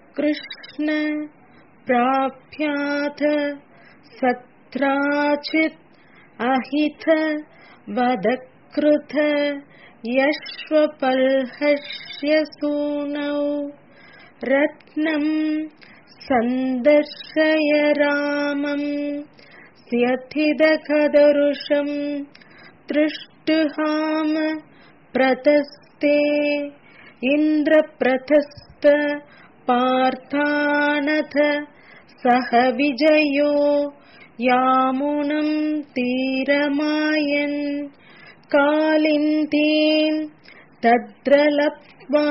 कृष्ण प्राप्याथ सत्राचित् अहित वदकृत यश्वपल्हस्य सूनौ रत्नम् सन्दर्शय रामम् स्यथिदखदरुषम् तृष्टुहाम प्रतस्ते इन्द्रप्रथस्त पार्थानथ सह विजयो यामुनम् तीरमायन् कालिन्तीम् तत्र लप्त्वा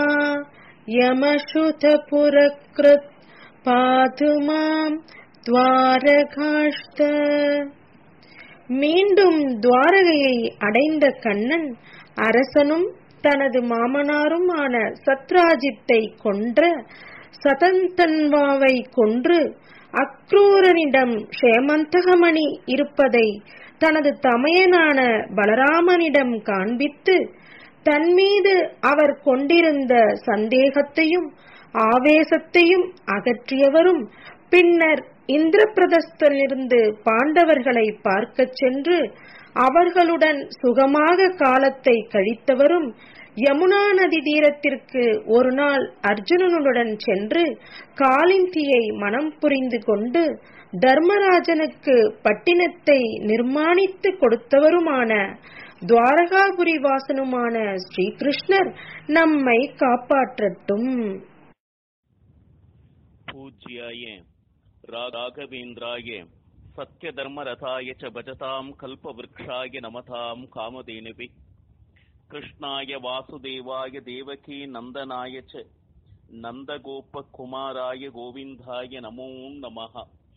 यमशुतपुरकृत् पातु माम् துவாரகாஷ்ட மீண்டும் துவாரகையை அடைந்த கண்ணன் அரசனும் தனது மாமனாருமான சத்ராஜித்தை கொன்ற சதந்தன்வாவை கொன்று அக்ரூரனிடம் க்ஷேமந்தகமணி இருப்பதை தனது தமையனான பலராமனிடம் காண்பித்து தன்மீது அவர் கொண்டிருந்த சந்தேகத்தையும் ஆவேசத்தையும் அகற்றியவரும் பின்னர் இந்திரபிரதஸ்தனிலிருந்து பாண்டவர்களை பார்க்கச் சென்று அவர்களுடன் சுகமாக காலத்தை கழித்தவரும் யமுனா நதி தீரத்திற்கு ஒரு நாள் அர்ஜுனனுடன் சென்று காலிந்தியை மனம் புரிந்து கொண்டு தர்மராஜனுக்கு பட்டினத்தை நிர்மாணித்து கொடுத்தவருமான துவாரகாபுரி வாசனுமான ஸ்ரீகிருஷ்ணர் நம்மை காப்பாற்றட்டும் पूज्याय राघवेन्द्राय सत्यधर्मरथाय च भजतां कल्पवृक्षाय नमतां कामधेनुवे कृष्णाय वासुदेवाय देवकी नन्दनाय च नन्दगोपकुमाराय गोविन्दाय நமோ நமः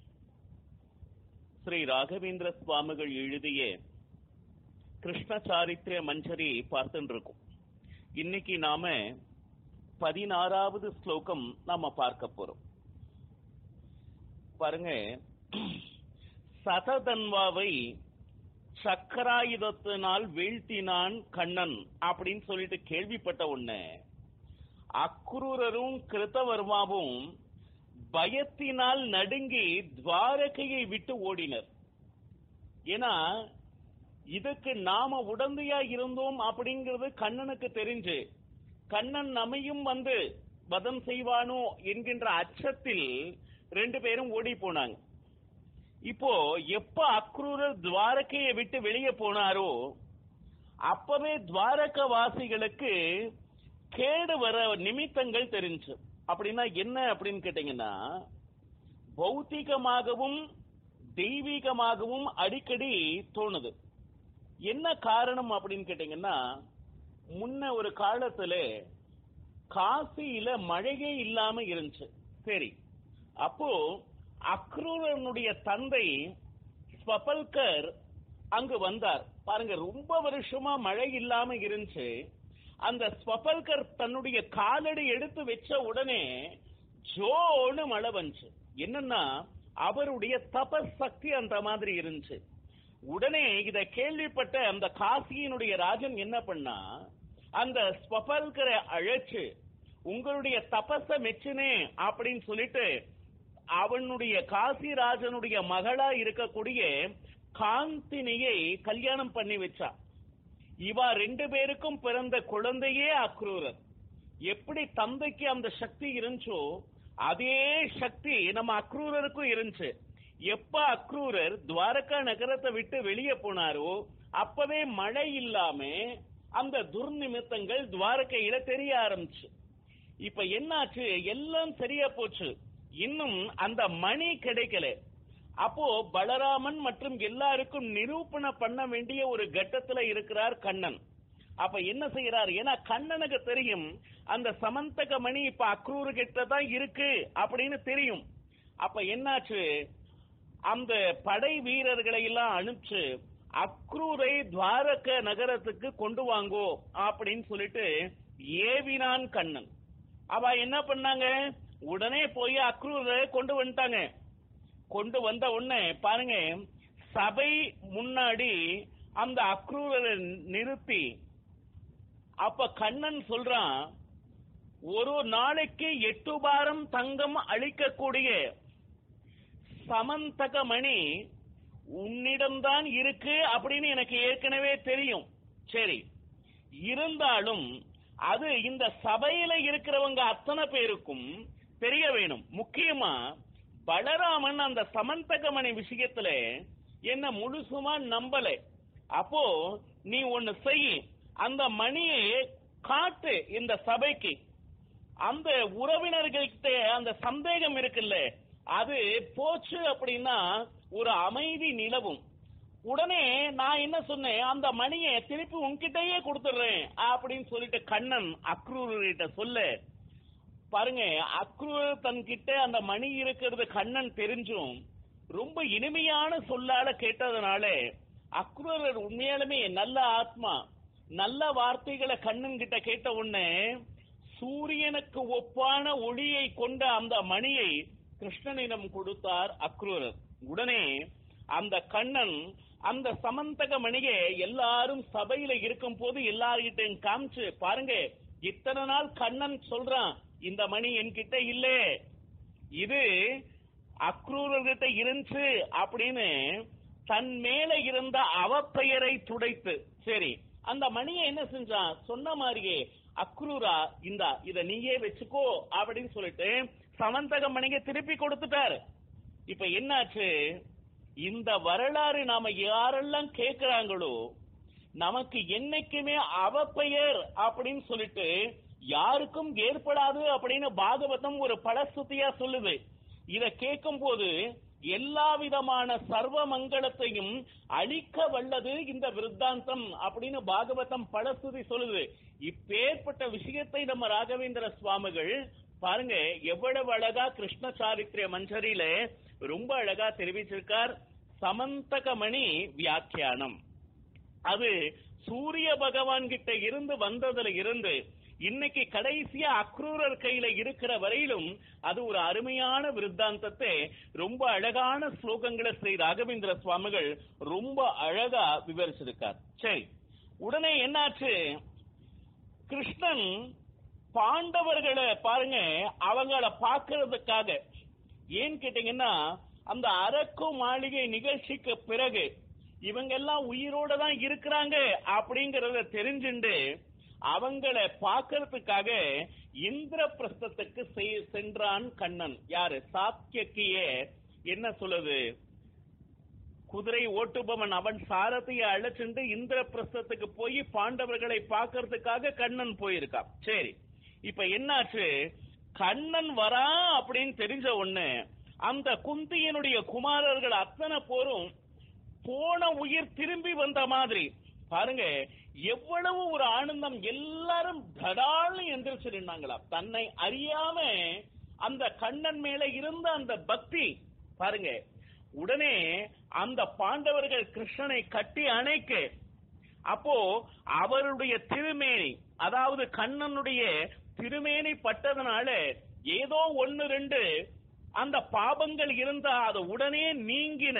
ஸ்ரீ ராகவேந்திர சுவாமிகள் எழுதிய கிருஷ்ண சாரித்திர மஞ்சரி பார்த்துட்டு இருக்கோம் இன்னைக்கு நாம பதினாறாவது ஸ்லோகம் நாம பார்க்க போறோம் பாருங்க சததன்வாவை சக்கராயுதத்தினால் வீழ்த்தினான் கண்ணன் அப்படின்னு சொல்லிட்டு கேள்விப்பட்ட உடனே அக்ரூரரும் கிருத்தவர்மாவும் பயத்தினால் நடுங்கி துவாரகையை விட்டு ஓடினர் ஏன்னா இதுக்கு நாம உடந்தையா இருந்தோம் அப்படிங்கிறது கண்ணனுக்கு தெரிஞ்சு கண்ணன் நம்மையும் வந்து வதம் செய்வானோ என்கின்ற அச்சத்தில் ரெண்டு பேரும் ஓடி போனாங்க இப்போ எப்ப அக்ரூரர் துவாரகையை விட்டு வெளியே போனாரோ அப்பவே துவாரக வாசிகளுக்கு கேடு வர நிமித்தங்கள் தெரிஞ்சு அப்படின்னா என்ன அப்படின்னு கேட்டீங்கன்னா பௌத்திகமாகவும் தெய்வீகமாகவும் அடிக்கடி தோணுது என்ன காரணம் அப்படின்னு கேட்டீங்கன்னா முன்ன ஒரு காலத்துல காசியில மழையே இல்லாம இருந்துச்சு சரி அப்போ அக்ரூரனுடைய தந்தை ஸ்வபல்கர் அங்கு வந்தார் பாருங்க ரொம்ப வருஷமா மழை இல்லாம இருந்துச்சு அந்த ஸ்வபல்கர் தன்னுடைய காலடி எடுத்து வச்ச உடனே ஜோன்னு மழை வந்துச்சு என்னன்னா அவருடைய தபஸ் சக்தி அந்த மாதிரி இருந்துச்சு உடனே இத கேள்விப்பட்ட அந்த காசியினுடைய ராஜன் என்ன பண்ணா அந்த ஸ்வபல்கரை அழைச்சு உங்களுடைய தபஸ மெச்சினே அப்படின்னு சொல்லிட்டு அவனுடைய காசிராஜனுடைய மகளா இருக்கக்கூடிய காந்தினியை கல்யாணம் பண்ணி வச்சா இவா ரெண்டு பேருக்கும் பிறந்த குழந்தையே அக்ரூரர் எப்படி தந்தைக்கு அந்த சக்தி இருந்துச்சோ அதே சக்தி நம்ம அக்ரூரருக்கும் இருந்துச்சு எப்ப அக்ரூரர் துவாரகா நகரத்தை விட்டு வெளியே போனாரோ அப்பவே மழை இல்லாம அந்த துர்நிமித்தங்கள் துவாரகையில தெரிய ஆரம்பிச்சு இப்ப என்னாச்சு எல்லாம் சரியா போச்சு இன்னும் அந்த மணி கிடைக்கல அப்போ பலராமன் மற்றும் எல்லாருக்கும் நிரூபண பண்ண வேண்டிய ஒரு கட்டத்துல இருக்கிறார் கண்ணன் அப்ப என்ன செய்யறார் ஏன்னா கண்ணனுக்கு தெரியும் அந்த சமந்தக மணி இப்ப அக்ரூர் கிட்ட தான் இருக்கு அப்படின்னு தெரியும் அப்ப என்னாச்சு அந்த படை வீரர்களை எல்லாம் அனுப்பிச்சு அக்ரூரை துவாரக நகரத்துக்கு கொண்டு வாங்கோ அப்படின்னு சொல்லிட்டு ஏவினான் கண்ணன் அவ என்ன பண்ணாங்க உடனே போய் அக்ரூரை கொண்டு வந்துட்டாங்க கொண்டு வந்த உடனே பாருங்க சபை முன்னாடி அந்த அக்ரூரரை நிறுத்தி அப்ப கண்ணன் சொல்றான் ஒரு நாளைக்கு எட்டு பாரம் தங்கம் அளிக்கக்கூடிய சமந்தகமணி உன்னிடம்தான் இருக்கு அப்படின்னு எனக்கு ஏற்கனவே தெரியும் சரி இருந்தாலும் அது இந்த சபையில இருக்கிறவங்க அத்தனை பேருக்கும் தெரிய வேணும் முக்கியமா பலராமன் அந்த சமந்தகமணி விஷயத்துல என்ன முழுசுமா நம்பல அப்போ நீ ஒன்னு செய் அந்த மணியை காட்டு இந்த சபைக்கு அந்த உறவினர்கள்கிட்ட அந்த சந்தேகம் இருக்குல்ல அது போச்சு அப்படின்னா ஒரு அமைதி நிலவும் உடனே நான் என்ன சொன்னேன் அந்த மணியை திருப்பி உன்கிட்டயே கொடுத்துடுறேன் அப்படின்னு சொல்லிட்டு கண்ணன் அக்ரூர்கிட்ட சொல்ல பாருங்க அக்ரூர் தன்கிட்ட அந்த மணி இருக்கிறது கண்ணன் தெரிஞ்சும் ரொம்ப இனிமையான சொல்லால கேட்டதுனால அக்ரூரர் உண்மையாலுமே நல்ல ஆத்மா நல்ல வார்த்தைகளை கண்ணன் கிட்ட கேட்ட உடனே சூரியனுக்கு ஒப்பான ஒளியை கொண்ட அந்த மணியை கிருஷ்ணனிடம் கொடுத்தார் அக்ரூரர் உடனே அந்த கண்ணன் அந்த சமந்தக மணியை எல்லாரும் சபையில இருக்கும் போது எல்லார்கிட்டையும் காமிச்சு பாருங்க இத்தனை நாள் கண்ணன் சொல்றான் இந்த மணி என்கிட்ட இல்லே இது அக்ரூரர்கிட்ட இருந்துச்சு அப்படின்னு தன் மேல இருந்த அவப்பெயரை துடைத்து சரி அந்த மணியை என்ன செஞ்சான் சொன்ன மாதிரியே அக்ரூரா இந்தா இத நீயே வச்சுக்கோ அப்படின்னு சொல்லிட்டு சமந்தக மணியை திருப்பி கொடுத்துட்டாரு இப்ப என்னாச்சு இந்த வரலாறு நாம யாரெல்லாம் கேட்கிறாங்களோ நமக்கு என்னைக்குமே அவப்பெயர் அப்படின்னு சொல்லிட்டு யாருக்கும் ஏற்படாது அப்படின்னு பாகவதம் ஒரு பலஸ்துதியா சொல்லுது இத கேட்கும் போது எல்லா விதமான சர்வ மங்களத்தையும் அழிக்க வல்லது இந்த விருத்தாந்தம் அப்படின்னு பாகவதம் பலஸ்துதி சொல்லுது இப்பேற்பட்ட விஷயத்தை நம்ம ராகவேந்திர சுவாமிகள் பாருங்க எவ்வளவு அழகா கிருஷ்ண சாரித்ரிய மஞ்சரியில ரொம்ப அழகா தெரிவிச்சிருக்கார் சமந்தகமணி வியாக்கியானம் அது சூரிய பகவான் கிட்ட இருந்து வந்ததுல இருந்து இன்னைக்கு கடைசியா அக்ரூரர் கையில இருக்கிற வரையிலும் அது ஒரு அருமையான விருத்தாந்தத்தை ரொம்ப அழகான ஸ்லோகங்களை ஸ்ரீ ராகவேந்திர சுவாமிகள் ரொம்ப அழகா விவரிச்சிருக்கார் சரி உடனே என்னாச்சு கிருஷ்ணன் பாண்டவர்களை பாருங்க அவங்கள பாக்குறதுக்காக ஏன் கேட்டீங்கன்னா அந்த அரக்கு மாளிகை நிகழ்ச்சிக்கு பிறகு இவங்க எல்லாம் உயிரோட தான் இருக்கிறாங்க அப்படிங்கறத தெரிஞ்சுண்டு அவங்கள பாக்குறதுக்காக இந்திரபிரஸ்தத்துக்கு செய்- சென்றான் கண்ணன் யாரு சாத்தியக்கிய என்ன சொல்லுது குதிரை ஓட்டுபவன் அவன் சாரதியை அழைச்சிட்டு இந்திரபிரஸ்தத்துக்கு போய் பாண்டவர்களை பார்க்கறதுக்காக கண்ணன் போயிருக்கான் சரி இப்ப என்னாச்சு கண்ணன் வரா அப்படின்னு தெரிஞ்ச உடனே அந்த குந்தியனுடைய குமாரர்கள் அத்தனை போரும் போன உயிர் திரும்பி வந்த மாதிரி பாருங்க எவ்வளவு ஒரு ஆனந்தம் எல்லாரும் தடால்னு எந்திரிச்சு நின்னாங்களா தன்னை அறியாம அந்த கண்ணன் மேல இருந்த அந்த பக்தி பாருங்க உடனே அந்த பாண்டவர்கள் கிருஷ்ணனை கட்டி அணைக்க அப்போ அவருடைய திருமேனி அதாவது கண்ணனுடைய திருமேனி பட்டதனால ஏதோ ஒன்னு ரெண்டு அந்த பாபங்கள் இருந்தா அது உடனே நீங்கின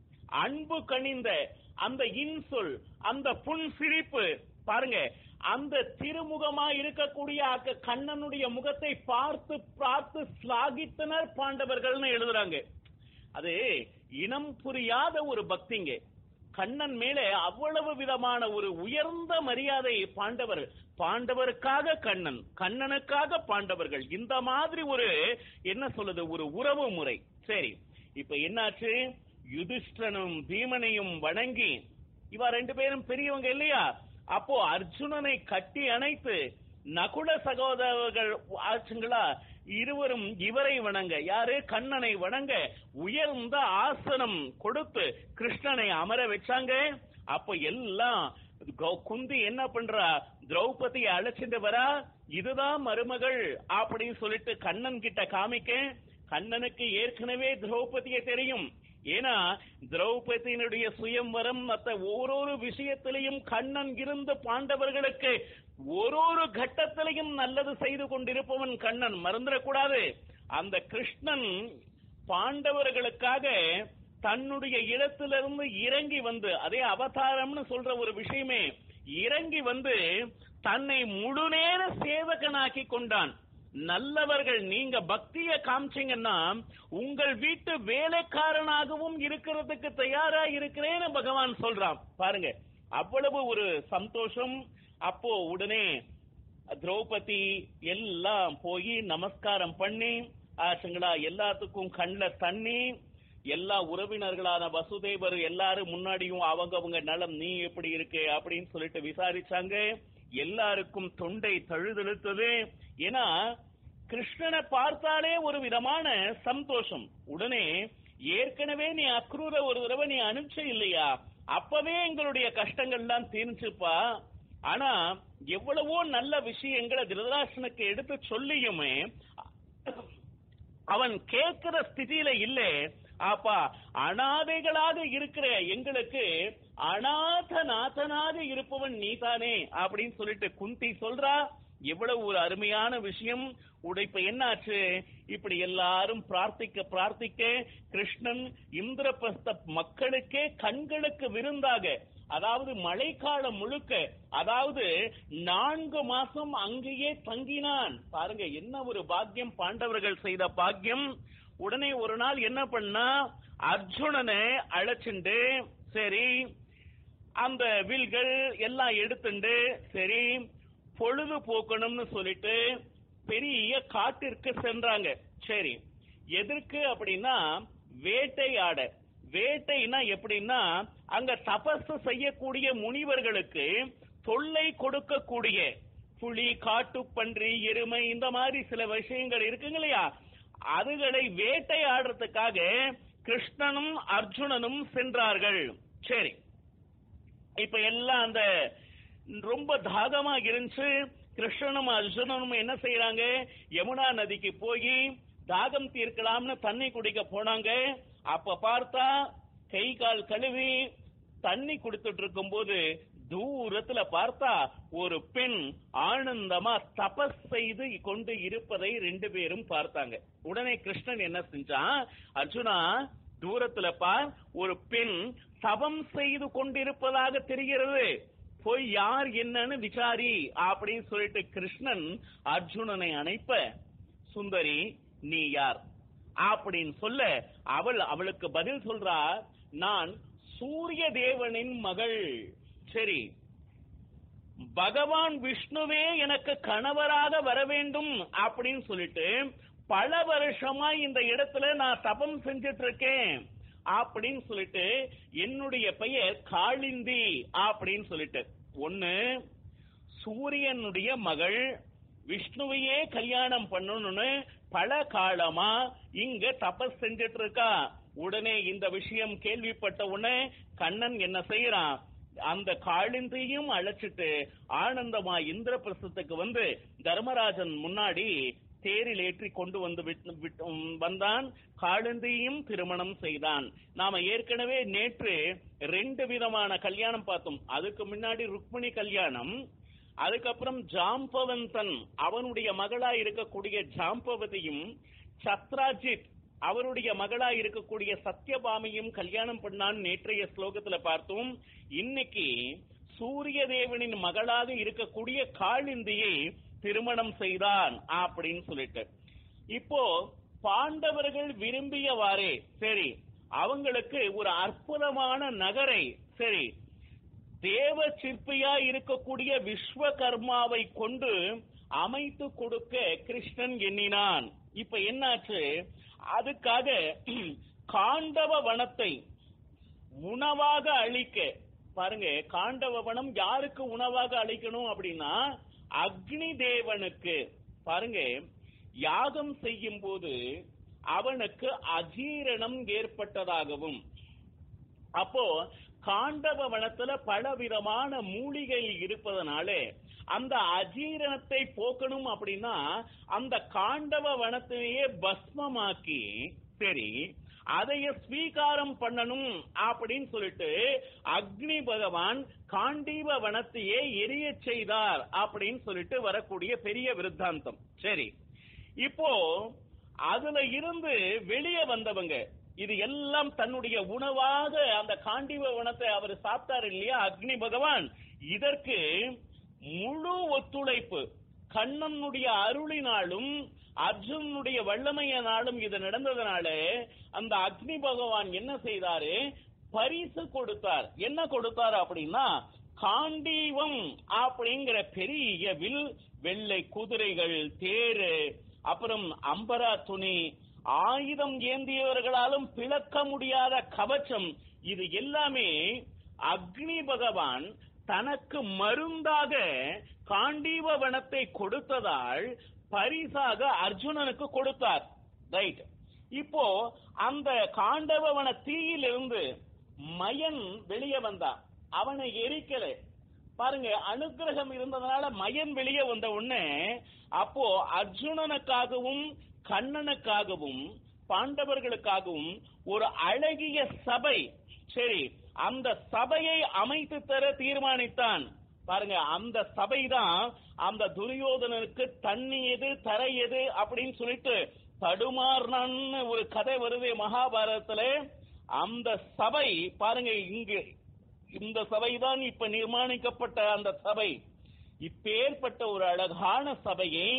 அன்பு கனிந்த அந்த இன்சொல் அந்த புன் சிரிப்பு பாருங்க அந்த திருமுகமா இருக்கக்கூடிய அக்க கண்ணனுடைய முகத்தை பார்த்து பார்த்து ஸ்லாகித்தனர் பாண்டவர்கள்னு எழுதுறாங்க அது இனம் புரியாத ஒரு பக்திங்க கண்ணன் மேலே அவ்வளவு விதமான ஒரு உயர்ந்த மரியாதை பாண்டவர் பாண்டவருக்காக கண்ணன் கண்ணனுக்காக பாண்டவர்கள் இந்த மாதிரி ஒரு என்ன சொல்லுது ஒரு உறவு முறை சரி இப்ப என்னாச்சு யுதிஷ்டனும் பீமனையும் வணங்கி இவ ரெண்டு பேரும் பெரியவங்க இல்லையா அப்போ அர்ஜுனனை கட்டி அணைத்து நகுல சகோதரர்கள் ஆச்சுங்களா இருவரும் இவரை வணங்க யாரு கண்ணனை வணங்க உயர்ந்த ஆசனம் கொடுத்து கிருஷ்ணனை அமர வச்சாங்க அப்ப எல்லாம் கௌ- குந்தி என்ன பண்றா திரௌபதியை அழைச்சிட்டு வரா இதுதான் மருமகள் அப்படின்னு சொல்லிட்டு கண்ணன் கிட்ட காமிக்க கண்ணனுக்கு ஏற்கனவே திரௌபதியை தெரியும் ஏன்னா திரௌபதியினுடைய சுயம்வரம் மத்த ஓரொரு விஷயத்திலையும் கண்ணன் இருந்து பாண்டவர்களுக்கு ஒரு ஒரு கட்டத்திலையும் நல்லது செய்து கொண்டிருப்பவன் கண்ணன் மறந்துடக்கூடாது அந்த கிருஷ்ணன் பாண்டவர்களுக்காக தன்னுடைய இடத்திலிருந்து இறங்கி வந்து அதே அவதாரம்னு சொல்ற ஒரு விஷயமே இறங்கி வந்து தன்னை முழு நேர சேவகனாக்கி கொண்டான் நல்லவர்கள் நீங்க பக்திய காமிச்சீங்கன்னா உங்கள் வீட்டு வேலைக்காரனாகவும் இருக்கிறதுக்கு தயாரா இருக்கிறேன்னு பகவான் சொல்றான் பாருங்க அவ்வளவு ஒரு சந்தோஷம் அப்போ உடனே திரௌபதி எல்லாம் போய் நமஸ்காரம் பண்ணி ஆச்சுங்களா எல்லாத்துக்கும் கண்ணுல தண்ணி எல்லா உறவினர்களான வசுதேவர் எல்லாரும் முன்னாடியும் அவங்க அவங்க நலம் நீ எப்படி இருக்கு அப்படின்னு சொல்லிட்டு விசாரிச்சாங்க எல்லாருக்கும் தொண்டை தழுதழுத்தது ஏன்னா கிருஷ்ணனை பார்த்தாலே ஒரு விதமான சந்தோஷம் உடனே ஏற்கனவே நீ அக்ரூர ஒரு தடவை நீ அனுப்பிச்ச இல்லையா அப்பவே எங்களுடைய கஷ்டங்கள்லாம் தீர்ந்துச்சுப்பா ஆனா எவ்வளவோ நல்ல விஷயங்களை திருதராசனுக்கு எடுத்து சொல்லியுமே அவன் கேட்கிற ஸ்திதியில இல்ல அப்பா அனாதைகளாக இருக்கிற எங்களுக்கு அநாதநாதனாக இருப்பவன் நீதானே அப்படின்னு சொல்லிட்டு குந்தி சொல்றா எவ்வளவு ஒரு அருமையான விஷயம் உடைப்ப என்னாச்சு இப்படி எல்லாரும் பிரார்த்திக்க பிரார்த்திக்க கிருஷ்ணன் இந்திரபிரஸ்த மக்களுக்கே கண்களுக்கு விருந்தாக அதாவது மழைக்காலம் முழுக்க அதாவது நான்கு மாசம் அங்கேயே தங்கினான் பாருங்க என்ன ஒரு பாக்கியம் பாண்டவர்கள் செய்த பாக்கியம் உடனே ஒரு நாள் என்ன பண்ணா அர்ஜுனனை அழைச்சுண்டு சரி அந்த வில்கள் எல்லாம் எடுத்துண்டு சரி பொழுது போக்கணும்னு சொல்லிட்டு பெரிய காட்டிற்கு சென்றாங்க சரி எதற்கு அப்படின்னா வேட்டையாட வேட்டைனா எப்படின்னா அங்க தபசு செய்யக்கூடிய முனிவர்களுக்கு தொல்லை கொடுக்கக்கூடிய புலி காட்டுப்பன்றி எருமை இந்த மாதிரி சில விஷயங்கள் இருக்குங்க இல்லையா அதுகளை வேட்டையாடுறதுக்காக கிருஷ்ணனும் அர்ஜுனனும் சென்றார்கள் சரி இப்ப எல்லாம் அந்த ரொம்ப தாகமா இருந்துச்சு கிருஷ்ணனும் அர்ஜுனனும் என்ன செய்யறாங்க யமுனா நதிக்கு போய் தாகம் தீர்க்கலாம்னு தண்ணி குடிக்க போனாங்க அப்ப பார்த்தா கை கால் கழுவி தண்ணி குடுத்துட்டு இருக்கும்போது தூரத்துல பார்த்தா ஒரு பெண் ஆனந்தமா தபஸ் செய்து கொண்டு இருப்பதை ரெண்டு பேரும் பார்த்தாங்க உடனே கிருஷ்ணன் என்ன செஞ்சான் அர்ஜுனா தூரத்துல பார் ஒரு பெண் தபம் செய்து கொண்டிருப்பதாக தெரிகிறது போய் யார் என்னன்னு விசாரி அப்படின்னு சொல்லிட்டு கிருஷ்ணன் அர்ஜுனனை அணைப்ப சுந்தரி நீ யார் அப்படின்னு சொல்ல அவள் அவளுக்கு பதில் சொல்றா நான் சூரிய தேவனின் மகள் சரி பகவான் விஷ்ணுவே எனக்கு கணவராக வர வேண்டும் அப்படின்னு சொல்லிட்டு பல வருஷமா இந்த இடத்துல நான் தபம் செஞ்சிட்டு இருக்கேன் அப்படின்னு சொல்லிட்டு என்னுடைய பெயர் காளிந்தி அப்படின்னு சொல்லிட்டு ஒண்ணு சூரியனுடைய மகள் விஷ்ணுவையே கல்யாணம் பண்ணணும்னு பல காலமா இங்க தபஸ் செஞ்சிட்டு இருக்கா உடனே இந்த விஷயம் கேள்விப்பட்ட உடனே கண்ணன் என்ன செய்யறான் அந்த காளிந்தையும் அழைச்சிட்டு ஆனந்தமா இந்திரபிரசத்துக்கு வந்து தர்மராஜன் முன்னாடி தேரில் ஏற்றி கொண்டு வந்து விட்டு- விட்டு- வந்தான் காளிந்தையும் திருமணம் செய்தான் நாம ஏற்கனவே நேற்று ரெண்டு விதமான கல்யாணம் பார்த்தோம் அதுக்கு முன்னாடி ருக்மிணி கல்யாணம் அதுக்கப்புறம் ஜாம்பவந்தன் அவனுடைய மகளா இருக்கக்கூடிய ஜாம்பவதியும் சத்ராஜித் அவருடைய மகளா இருக்கக்கூடிய சத்யபாமியும் கல்யாணம் பண்ணான் நேற்றைய ஸ்லோகத்துல பார்த்தோம் இன்னைக்கு சூரிய தேவனின் மகளாக இருக்கக்கூடிய காளிந்தியை திருமணம் செய்தான் அப்படின்னு சொல்லிட்டு இப்போ பாண்டவர்கள் விரும்பியவாறே சரி அவங்களுக்கு ஒரு அற்புதமான நகரை சரி தேவ சிற்பியா இருக்கக்கூடிய விஸ்வகர்மாவை கொண்டு அமைத்து கொடுக்க கிருஷ்ணன் எண்ணினான் இப்ப என்னாச்சு அதுக்காக காண்டவ வனத்தை உணவாக அளிக்க பாருங்க காண்டவ வனம் யாருக்கு உணவாக அளிக்கணும் அப்படின்னா அக்னி தேவனுக்கு பாருங்க யாகம் செய்யும் போது அவனுக்கு அஜீரணம் ஏற்பட்டதாகவும் அப்போ காண்டவ வனத்துல பலவிதமான மூலிகை இருப்பதனாலே அந்த அஜீரணத்தை போக்கணும் அப்படின்னா அந்த காண்டவ வனத்தையே பஸ்மமாக்கி சரி அதைய ஸ்வீகாரம் பண்ணணும் அப்படின்னு சொல்லிட்டு அக்னி பகவான் காண்டீவ வனத்தையே எரிய செய்தார் அப்படின்னு சொல்லிட்டு வரக்கூடிய பெரிய விருத்தாந்தம் சரி இப்போ அதுல இருந்து வெளியே வந்தவங்க இது எல்லாம் தன்னுடைய உணவாக அந்த காண்டிவ வனத்தை அவர் சாப்பிட்டார் இல்லையா அக்னி பகவான் இதற்கு முழு ஒத்துழைப்பு கண்ணனுடைய அருளினாலும் அர்ஜுனனுடைய வல்லமையினாலும் இது நடந்ததுனால அந்த அக்னி பகவான் என்ன செய்தாரு பரிசு கொடுத்தார் என்ன கொடுத்தார் அப்படின்னா காண்டீவம் அப்படிங்கிற பெரிய வில் வெள்ளை குதிரைகள் தேரு அப்புறம் அம்பரா துணி ஆயுதம் ஏந்தியவர்களாலும் பிளக்க முடியாத கவச்சம் இது எல்லாமே அக்னி பகவான் தனக்கு மருந்தாக காண்டீவ வனத்தை கொடுத்ததால் பரிசாக அர்ஜுனனுக்கு கொடுத்தார் ரைட் இப்போ அந்த காண்டவவன தீயிலிருந்து மயன் வெளியே வந்தான் அவனை எரிக்கல பாருங்க அனுகிரகம் இருந்ததுனால மயன் வெளியே வந்த உடனே அப்போ அர்ஜுனனுக்காகவும் கண்ணனுக்காகவும் பாண்டவர்களுக்காகவும் ஒரு அழகிய சபை சரி அந்த சபையை அமைத்து தர தீர்மானித்தான் பாருங்க அந்த சபை தான் அந்த துரியோதனனுக்கு தண்ணி எது தரை எது அப்படின்னு சொல்லிட்டு தடுமாறினான்னு ஒரு கதை வருது மகாபாரதத்துல அந்த சபை பாருங்க இங்கு இந்த சபை தான் இப்ப நிர்மாணிக்கப்பட்ட அந்த சபை இப்பேற்பட்ட ஒரு அழகான சபையை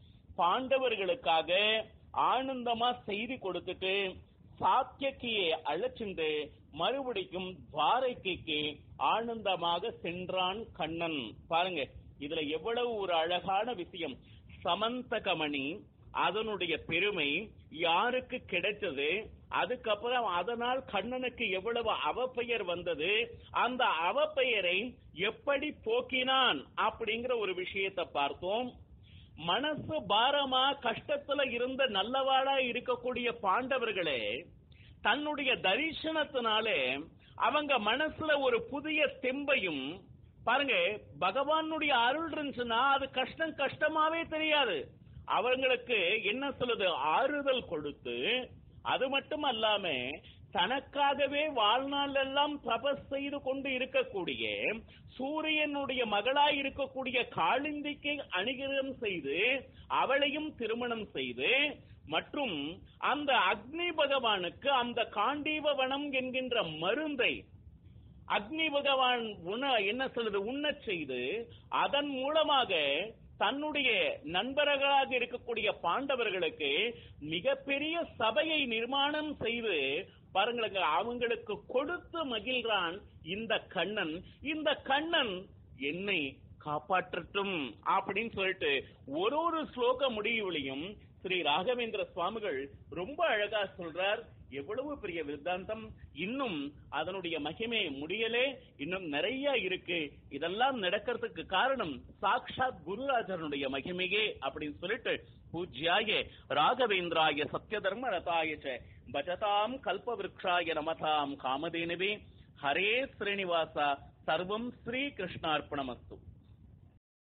பாண்டவர்களுக்காக ஆனந்தமா செய்தி கொடுத்துட்டு சாத்தியக்கியை அழைச்சிண்டு மறுபடியும் துவாரகைக்கு ஆனந்தமாக சென்றான் கண்ணன் பாருங்க இதுல எவ்வளவு ஒரு அழகான விஷயம் சமந்தகமணி அதனுடைய பெருமை யாருக்கு கிடைத்தது அதுக்கப்புறம் அதனால் கண்ணனுக்கு எவ்வளவு அவப்பெயர் வந்தது அந்த அவப்பெயரை எப்படி போக்கினான் அப்படிங்கிற ஒரு விஷயத்தை பார்த்தோம் மனசு பாரமா கஷ்டத்துல இருந்த நல்லவாளா இருக்கக்கூடிய பாண்டவர்களே தன்னுடைய தரிசனத்தினாலே அவங்க மனசுல ஒரு புதிய தெம்பையும் பாருங்க பகவானுடைய அருள் இருந்துச்சுன்னா அது கஷ்டம் கஷ்டமாவே தெரியாது அவங்களுக்கு என்ன சொல்லுது ஆறுதல் கொடுத்து அது மட்டும் அல்லாம தனக்காகவே வாழ்நாள் எல்லாம் தபஸ் செய்து கொண்டு இருக்கக்கூடிய சூரியனுடைய மகளாய் இருக்கக்கூடிய காளிந்திக்கு அணிகிரம் செய்து அவளையும் திருமணம் செய்து மற்றும் அந்த அக்னி பகவானுக்கு அந்த காண்டீவ வனம் என்கின்ற மருந்தை அக்னி பகவான் உண என்ன சொல்லுது உண்ணச் செய்து அதன் மூலமாக தன்னுடைய நண்பர்களாக இருக்கக்கூடிய பாண்டவர்களுக்கு மிகப்பெரிய சபையை நிர்மாணம் செய்து பாருங்களுக்கு அவங்களுக்கு கொடுத்து மகிழ்றான் இந்த கண்ணன் இந்த கண்ணன் என்னை காப்பாற்றட்டும் அப்படின்னு சொல்லிட்டு ஒரு ஒரு ஸ்லோக முடிவுலையும் ஸ்ரீ ராகவேந்திர சுவாமிகள் ரொம்ப அழகா சொல்றார் எவ்வளவு பெரிய வித்தாந்தம் இன்னும் அதனுடைய மகிமை முடியலே இன்னும் நிறைய இருக்கு இதெல்லாம் நடக்கிறதுக்கு காரணம் சாக்ஷாத் குருராஜனுடைய மகிமையே அப்படின்னு சொல்லிட்டு பூஜ்யாய ராகவேந்திராய சத்யதர்ம ரதாய ச பஜதாம் கல்பவிருக்ஷாய நமதாம் காமதேனுவே ஹரே ஸ்ரீனிவாசா சர்வம் ஸ்ரீ கிருஷ்ணார்ப்பணமஸ்து